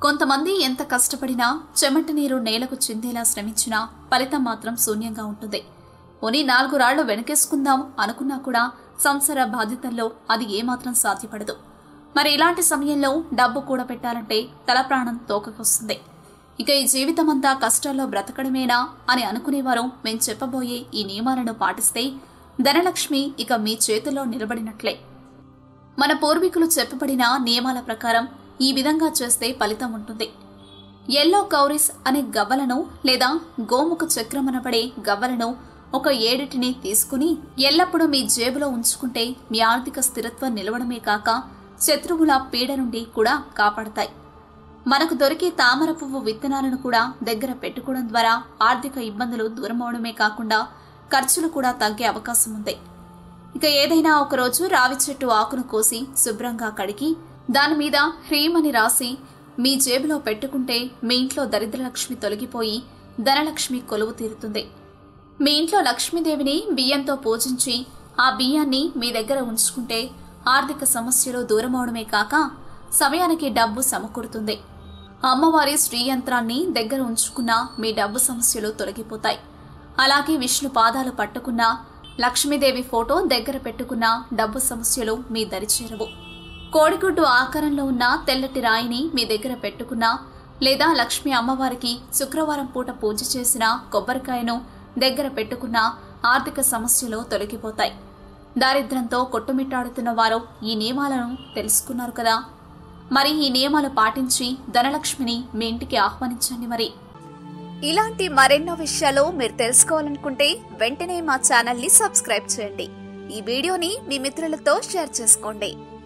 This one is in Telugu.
కొంతమంది ఎంత కష్టపడినా చెమట నీరు నేలకు చిందేలా శ్రమించినా ఫలితం మాత్రం శూన్యంగా ఉంటుంది పోనీ నాలుగు రాళ్లు వెనకేసుకుందాం అనుకున్నా కూడా సంసార బాధ్యతల్లో అది ఏమాత్రం సాధ్యపడదు మరి ఇలాంటి సమయంలో డబ్బు కూడా పెట్టాలంటే తల ప్రాణం తోకకొస్తుంది ఇక ఈ జీవితమంతా కష్టాల్లో బ్రతకడమేనా అని అనుకునేవారు మేం చెప్పబోయే ఈ నియమాలను పాటిస్తే ధనలక్ష్మి ఇక మీ చేతుల్లో నిలబడినట్లే మన పూర్వీకులు చెప్పబడిన నియమాల ప్రకారం ఈ విధంగా చేస్తే ఫలితం ఉంటుంది ఎల్లో కౌరిస్ అనే గవ్వలను లేదా గోముఖ చక్రమనబడే గవ్వలను ఒక ఏడిటిని తీసుకుని ఎల్లప్పుడూ మీ జేబులో ఉంచుకుంటే మీ ఆర్థిక స్థిరత్వం నిలవడమే కాక శత్రువుల పీడ నుండి కూడా కాపాడతాయి మనకు దొరికే తామర పువ్వు విత్తనాలను కూడా దగ్గర పెట్టుకోవడం ద్వారా ఆర్థిక ఇబ్బందులు దూరం అవడమే కాకుండా ఖర్చులు కూడా తగ్గే అవకాశం ఉంది ఇక ఏదైనా ఒకరోజు రావి చెట్టు ఆకును కోసి శుభ్రంగా కడిగి దాని మీద హ్రీం అని రాసి మీ జేబులో పెట్టుకుంటే మీ ఇంట్లో దరిద్రలక్ష్మి తొలగిపోయి ధనలక్ష్మి కొలువు తీరుతుంది మీ ఇంట్లో లక్ష్మీదేవిని బియ్యంతో పూజించి ఆ బియ్యాన్ని మీ దగ్గర ఉంచుకుంటే ఆర్థిక సమస్యలు దూరం అవడమే కాక సమయానికి డబ్బు సమకూరుతుంది అమ్మవారి శ్రీయంత్రాన్ని దగ్గర ఉంచుకున్న మీ డబ్బు సమస్యలు తొలగిపోతాయి అలాగే విష్ణు పాదాలు పట్టుకున్న లక్ష్మీదేవి ఫోటో దగ్గర పెట్టుకున్న డబ్బు సమస్యలు మీ దరిచేరవు కోడిగుడ్డు ఆకారంలో ఉన్న తెల్లటి రాయిని మీ దగ్గర పెట్టుకున్నా లేదా లక్ష్మీ అమ్మవారికి శుక్రవారం పూట పూజ చేసిన కొబ్బరికాయను దగ్గర పెట్టుకున్న ఆర్థిక సమస్యలు తొలగిపోతాయి దారిద్ర్యంతో కొట్టుమిట్టాడుతున్న వారు ఈ నియమాలను తెలుసుకున్నారు కదా మరి ఈ నియమాలు పాటించి ధనలక్ష్మిని మీ ఇంటికి ఆహ్వానించండి మరి ఇలాంటి మరెన్నో విషయాలు మీరు తెలుసుకోవాలనుకుంటే వెంటనే మా ఛానల్ ని సబ్స్క్రైబ్ చేయండి ఈ వీడియోని మీ మిత్రులతో షేర్ చేసుకోండి